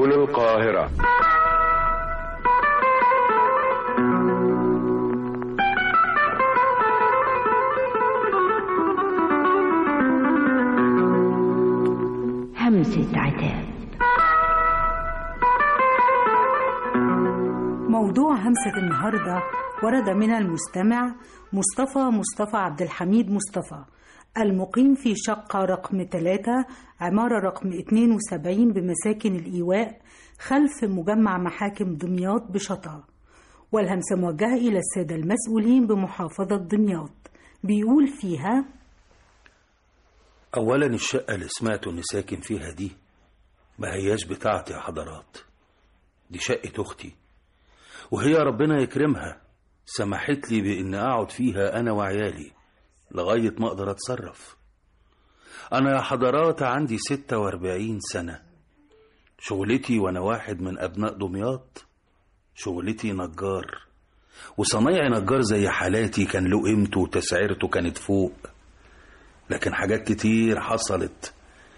سبل القاهرة همسة عتاب موضوع همسة النهاردة ورد من المستمع مصطفى مصطفى عبد الحميد مصطفى المقيم في شقة رقم 3 عمارة رقم 72 بمساكن الإيواء خلف مجمع محاكم دمياط بشطا والهمسة موجهة إلى السادة المسؤولين بمحافظة دمياط بيقول فيها أولا الشقة اللي سمعتوا إني ساكن فيها دي ما هياش بتاعتي يا حضرات دي شقة أختي وهي ربنا يكرمها سمحت لي بإن أقعد فيها أنا وعيالي لغاية ما أقدر أتصرف أنا يا حضرات عندي ستة وأربعين سنة شغلتي وأنا واحد من أبناء دمياط شغلتي نجار وصنايعي نجار زي حالاتي كان له قيمته وتسعيرته كانت فوق لكن حاجات كتير حصلت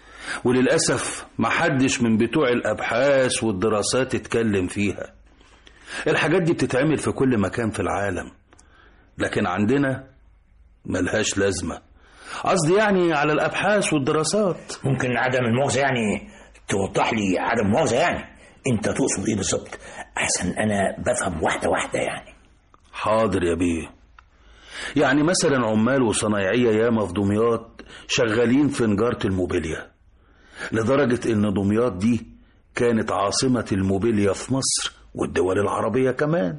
وللأسف محدش من بتوع الأبحاث والدراسات اتكلم فيها الحاجات دي بتتعمل في كل مكان في العالم لكن عندنا ملهاش لازمة قصدي يعني على الأبحاث والدراسات ممكن عدم المؤاخذة يعني توضح لي عدم المؤاخذة يعني انت تقصد ايه بالظبط احسن انا بفهم واحدة واحدة يعني حاضر يا بيه يعني مثلا عمال وصنايعية ياما في دمياط شغالين في نجارة الموبيليا لدرجة ان دمياط دي كانت عاصمة الموبيليا في مصر والدول العربية كمان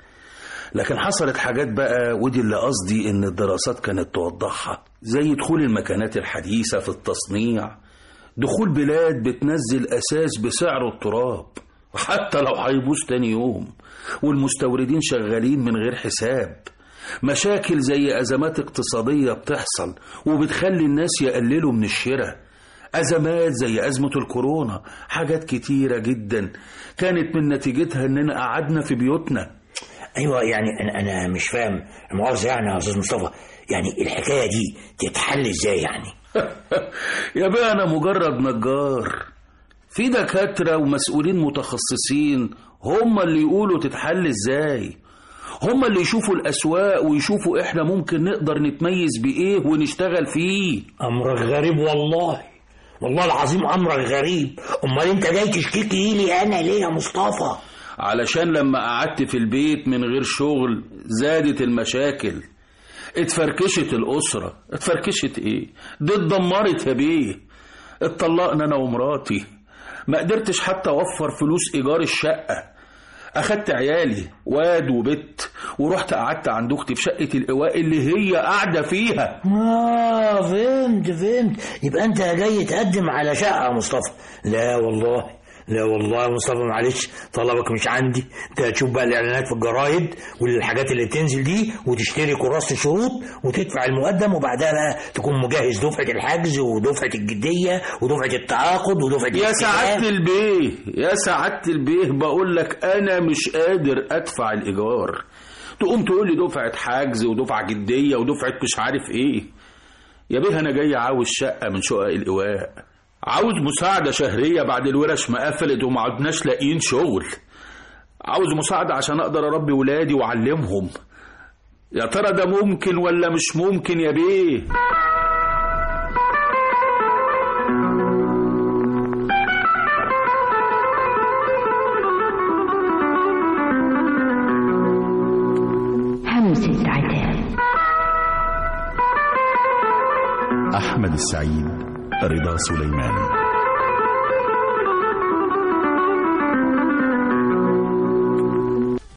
لكن حصلت حاجات بقى ودي اللي قصدي ان الدراسات كانت توضحها زي دخول المكانات الحديثة في التصنيع دخول بلاد بتنزل اساس بسعر التراب وحتى لو هيبوظ تاني يوم والمستوردين شغالين من غير حساب مشاكل زي أزمات اقتصادية بتحصل وبتخلي الناس يقللوا من الشراء أزمات زي أزمة الكورونا حاجات كتيرة جدا كانت من نتيجتها إننا قعدنا في بيوتنا ايوه يعني انا انا مش فاهم المؤاخذة يعني يا استاذ مصطفى يعني الحكاية دي تتحل ازاي يعني يا بقى أنا مجرد نجار في دكاترة ومسؤولين متخصصين هم اللي يقولوا تتحل ازاي هم اللي يشوفوا الأسواق ويشوفوا إحنا ممكن نقدر نتميز بإيه ونشتغل فيه امرك غريب والله والله العظيم امرك غريب امال انت جاي تشتكي لي انا ليه يا مصطفى علشان لما قعدت في البيت من غير شغل زادت المشاكل اتفركشت الأسرة اتفركشت ايه دي اتدمرت يا بيه اتطلقنا انا ومراتي ما قدرتش حتى اوفر فلوس ايجار الشقة اخدت عيالي واد وبت ورحت قعدت عند اختي في شقة الإواء اللي هي قاعدة فيها اه فهمت فهمت يبقى انت جاي تقدم على شقة يا مصطفى لا والله لا والله يا مصطفى معلش طلبك مش عندي انت هتشوف بقى الاعلانات في الجرايد والحاجات اللي تنزل دي وتشتري كراسة شروط وتدفع المقدم وبعدها بقى تكون مجهز دفعة الحجز ودفعة الجدية ودفعة التعاقد ودفعة يا الاستلام. سعادة البيه يا سعادة البيه بقول لك أنا مش قادر أدفع الإيجار تقوم تقول لي دفعة حجز ودفعة جدية ودفعة مش عارف إيه يا بيه أنا جاي عاوز شقة من شقق الإيواء عاوز مساعدة شهرية بعد الورش ما قفلت وما عدناش لاقيين شغل عاوز مساعدة عشان أقدر أربي ولادي وأعلمهم يا ترى ده ممكن ولا مش ممكن يا بيه همسة عتاب أحمد السعيد رضا سليمان